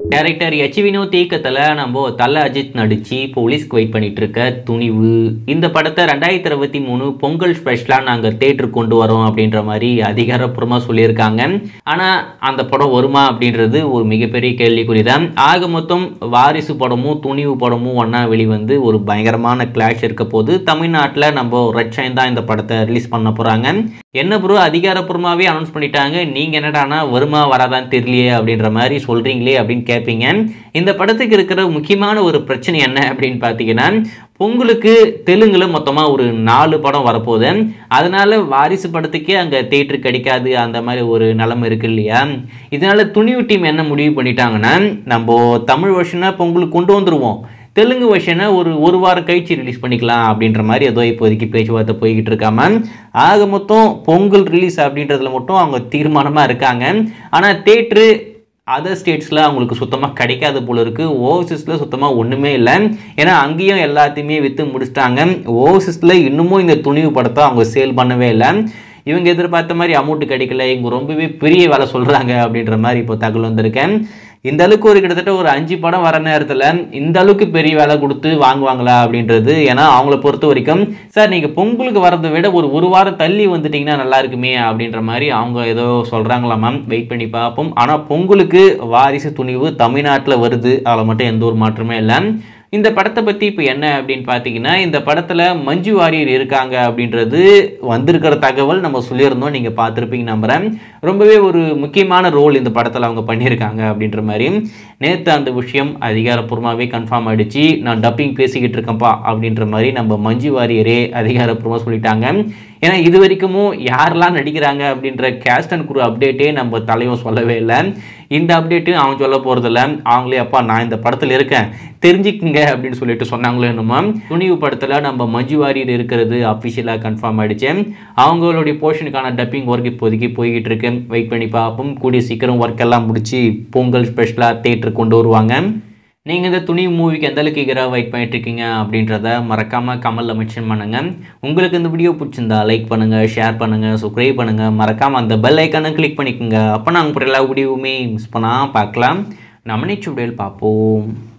director H Vinod இயக்கத்தில் நம்ம தல அஜித் நடித்து போலீஸ்க்கு வெயிட் பண்ணிட்டு இருக்க துணிவு இந்த படத்தை ரெண்டாயிரத்தி இருபத்தி மூணு பொங்கல் ஸ்பெஷலாக நாங்கள் தேட்டருக்கு கொண்டு வரோம் அப்படின்ற மாதிரி அதிகாரப்பூர்வமாக சொல்லியிருக்காங்க ஆனால் அந்த படம் வருமா அப்படின்றது ஒரு மிகப்பெரிய கேள்விக்குறி தான் ஆக மொத்தம் வாரிசு படமும் துணிவு படமும் ஒன்றா வெளிவந்து ஒரு பயங்கரமான கிளாஷ் இருக்க போது தமிழ்நாட்டில் நம்ம ரட்சன் தான் இந்த படத்தை ரிலீஸ் பண்ண போகிறாங்க என்ன ப்ரோ அதிகாரப்பூர்வமாகவே அனௌன்ஸ் பண்ணிட்டாங்க நீங்கள் என்னடானா வருமா வராதான்னு தெரியலையே அப்படின்ற மாதிரி சொல்கிறீங்களே அப்படின்னு கேட்பீங்க இந்த படத்துக்கு இருக்கிற முக்கியமான ஒரு பிரச்சனை என்ன அப்படின்னு பார்த்தீங்கன்னா பொங்கலுக்கு தெலுங்குல மொத்தமாக ஒரு நாலு படம் வரப்போகுது அதனால வாரிசு படத்துக்கே அங்கே தேட்டரு கிடைக்காது அந்த மாதிரி ஒரு நிலைமை இருக்கு இல்லையா இதனால துணிவு டீம் என்ன முடிவு பண்ணிட்டாங்கன்னா நம்ம தமிழ் வருஷனை பொங்கலுக்கு கொண்டு வந்துருவோம் தெலுங்கு வருஷனை ஒரு ஒரு வாரம் கழிச்சு ரிலீஸ் பண்ணிக்கலாம் அப்படின்ற மாதிரி ஏதோ இப்போதைக்கு பேச்சுவார்த்தை போய்கிட்டு இருக்காம ஆக மொத்தம் பொங்கல் ரிலீஸ் அப்படின்றதுல மட்டும் அவங்க தீர்மானமாக இருக்காங்க ஆனால் தேட்ரு அதர் ஸ்டேட்ஸில் அவங்களுக்கு சுத்தமாக கிடைக்காத போல இருக்குது ஓவர்சீஸில் சுத்தமாக ஒன்றுமே இல்லை ஏன்னா அங்கேயும் எல்லாத்தையுமே விற்று முடிச்சிட்டாங்க ஓவர்சீஸில் இன்னமும் இந்த துணிவு படத்தை அவங்க சேல் பண்ணவே இல்லை இவங்க எதிர்பார்த்த மாதிரி அமௌண்ட் கிடைக்கல இவங்க ரொம்பவே பெரிய வேலை சொல்கிறாங்க அப்படின்ற மாதிரி இப்போ தகவல் வந்திருக்கேன் இந்த அளவுக்கு ஒரு கிட்டத்தட்ட ஒரு அஞ்சு படம் வர நேரத்தில் இந்த அளவுக்கு பெரிய வேலை கொடுத்து வாங்குவாங்களா அப்படின்றது ஏன்னா அவங்கள பொறுத்த வரைக்கும் சார் நீங்கள் பொங்கலுக்கு வரதை விட ஒரு ஒரு வாரம் தள்ளி வந்துட்டிங்கன்னா நல்லா இருக்குமே அப்படின்ற மாதிரி அவங்க ஏதோ சொல்கிறாங்களாம் வெயிட் பண்ணி பார்ப்போம் ஆனால் பொங்கலுக்கு வாரிசு துணிவு தமிழ்நாட்டில் வருது அதில் மட்டும் எந்த ஒரு மாற்றமே இல்லை இந்த படத்தை பற்றி இப்போ என்ன அப்படின்னு பார்த்தீங்கன்னா இந்த படத்தில் மஞ்சு வாரியர் இருக்காங்க அப்படின்றது வந்திருக்கிற தகவல் நம்ம சொல்லியிருந்தோம் நீங்கள் பார்த்துருப்பீங்க நம்புகிறேன் ரொம்பவே ஒரு முக்கியமான ரோல் இந்த படத்தில் அவங்க பண்ணியிருக்காங்க அப்படின்ற மாதிரி நேற்று அந்த விஷயம் அதிகாரப்பூர்வமாகவே கன்ஃபார்ம் ஆகிடுச்சு நான் டப்பிங் பேசிக்கிட்டு இருக்கேன்ப்பா அப்படின்ற மாதிரி நம்ம மஞ்சு வாரியரே அதிகாரப்பூர்வமாக சொல்லிட்டாங்க ஏன்னா இது வரைக்கும் யாரெல்லாம் நடிக்கிறாங்க அப்படின்ற கேஸ்ட் அண்ட் குரு அப்டேட்டே நம்ம தலைவன் சொல்லவே இல்லை இந்த அப்டேட்டு அவன் சொல்ல போகிறதில்ல அவங்களே அப்பா நான் இந்த படத்தில் இருக்கேன் தெரிஞ்சுக்குங்க அப்படின்னு சொல்லிட்டு சொன்னாங்களோ என்னமோ துணிவு படத்தில் நம்ம மஞ்சு வாரியர் இருக்கிறது அஃபிஷியலாக கன்ஃபார்ம் ஆகிடுச்சு அவங்களுடைய போர்ஷனுக்கான டப்பிங் ஒர்க் இப்போதைக்கு போய்கிட்டு இருக்கு வெயிட் பண்ணி பார்ப்போம் கூடிய சீக்கிரம் ஒர்க் எல்லாம் முடிச்சு பொங்கல் ஸ்பெஷலாக தேட்டர் கொண்டு வருவாங்க நீங்கள் இந்த துணி மூவிக்கு எந்த அளவுக்கு ஈகராக வெயிட் பண்ணிட்டு இருக்கீங்க அப்படின்றத மறக்காமல் கமலில் மென்ஷன் பண்ணுங்கள் உங்களுக்கு இந்த வீடியோ பிடிச்சிருந்தா லைக் பண்ணுங்கள் ஷேர் பண்ணுங்கள் சப்ஸ்கிரைப் பண்ணுங்கள் மறக்காமல் அந்த பெல் ஐக்கானை கிளிக் பண்ணிக்கோங்க அப்போ நாங்கள் எல்லா வீடியோவுமே மிஸ் பண்ணால் பார்க்கலாம் நம்ம நெக்ஸ்ட் வீடியோவில் பார்ப்போம்